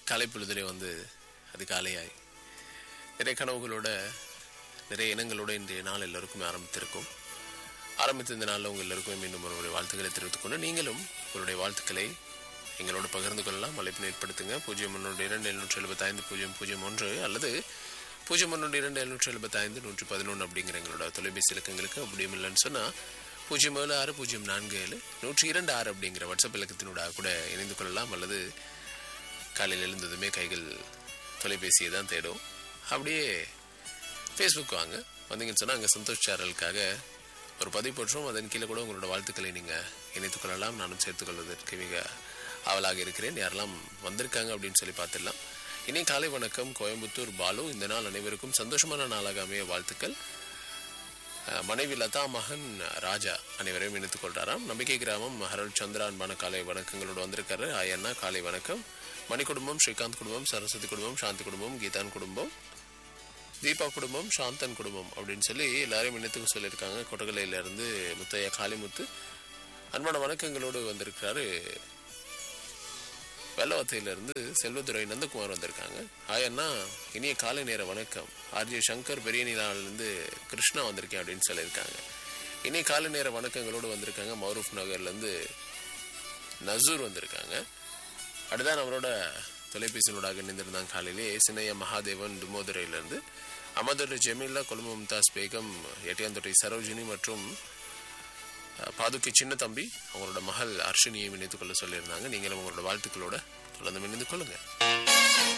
காலை பொழுதிலே வந்து அதிகாலையாய் நிறைய கனவுகளோட நிறைய இனங்களோட இன்றைய நாள் எல்லோருக்குமே ஆரம்பித்திருக்கும் ஆரம்பித்த இந்த நாளில் உங்கள் எல்லோருக்குமே மீண்டும் ஒருவருடைய வாழ்த்துக்களை தெரிவித்துக் கொண்டு நீங்களும் உங்களுடைய வாழ்த்துக்களை எங்களோடு பகிர்ந்து கொள்ளலாம் அழைப்பினை ஏற்படுத்துங்க பூஜ்ஜியம் ஒன்று இரண்டு எழுநூற்றி எழுபத்தைந்து பூஜ்ஜியம் பூஜ்ஜியம் ஒன்று அல்லது பூஜ்ஜியம் ஒன்று இரண்டு எழுநூற்றி எழுபத்தைந்து நூற்றி பதினொன்று அப்படிங்கிற எங்களோட தொலைபேசி இலக்கங்களுக்கு அப்படியும் இல்லைன்னு சொன்னால் பூஜ்ஜியம் ஏழு ஆறு பூஜ்ஜியம் நான்கு ஏழு நூற்றி இரண்டு ஆறு அப்படிங்கிற வாட்ஸ்அப் இலக்கத்தினூடாக கூட இணைந்து கொள்ளலாம் அல்லது காலையில் எழுந்ததுமே கைகள் தொலைபேசியை தான் தேடும் அப்படியே ஃபேஸ்புக் வாங்க வந்தீங்கன்னு சொன்னால் அங்கே சந்தோஷ் சேனலுக்காக ஒரு பதிவு போட்டுரும் அதன் கீழே கூட உங்களோட வாழ்த்துக்களை நீங்கள் இணைத்துக் கொள்ளலாம் நானும் சேர்த்துக்கொள்வதற்கு மிக ஆவலாக இருக்கிறேன் யாரெல்லாம் வந்திருக்காங்க அப்படின்னு சொல்லி பார்த்துடலாம் இனி காலை வணக்கம் கோயம்புத்தூர் பாலு இந்த நாள் அனைவருக்கும் சந்தோஷமான நாளாக அமைய வாழ்த்துக்கள் அஹ், மனைவி லதா மகன் ராஜா அனைவரையும் இணைத்துக் கொள்றாராம் நம்பிக்கை கிராமம் ஹரல் சந்திரா அன்பான காலை வணக்கங்களோடு வந்திருக்காரு ஆயண்ணா காலை வணக்கம் மணி குடும்பம் ஸ்ரீகாந்த் குடும்பம் சரஸ்வதி குடும்பம் சாந்தி குடும்பம் கீதான் குடும்பம் தீபா குடும்பம் சாந்தன் குடும்பம் அப்படின்னு சொல்லி எல்லாரையும் இணைத்துக்கு சொல்லியிருக்காங்க கொட்டகலையில இருந்து முத்தையா காளிமுத்து அன்பான வணக்கங்களோடு வந்திருக்கிறாரு வெள்ளவத்தையிலிருந்து செல்வதுரை நந்தகுமார் வந்திருக்காங்க ஹாய் அண்ணா இனிய காலை நேர வணக்கம் ஆர்ஜே சங்கர் பெரிய நிலாவிலிருந்து கிருஷ்ணா வந்திருக்கேன் அப்படின்னு சொல்லியிருக்காங்க இனிய காலை நேர வணக்கங்களோடு வந்திருக்காங்க மௌரூப் நகர்லேருந்து நசூர் வந்திருக்காங்க அடுதான் அவரோட தொலைபேசியினூடாக இணைந்திருந்தாங்க காலையிலே சின்னையா மகாதேவன் துமோதுரையிலிருந்து அமதுரை ஜெமீலா கொழும்பு மும்தாஸ் பேகம் எட்டியாந்தொட்டை சரோஜினி மற்றும் அஹ், பாதுகை சின்ன தம்பி அவங்களோட மகள் அர்ஷினியை இணைத்துக் கொள்ள சொல்லியிருந்தாங்க நீங்களும் உங்களோட வாழ்த்துக்களோட தொடர்ந்து இணைந்து கொள்ளுங்க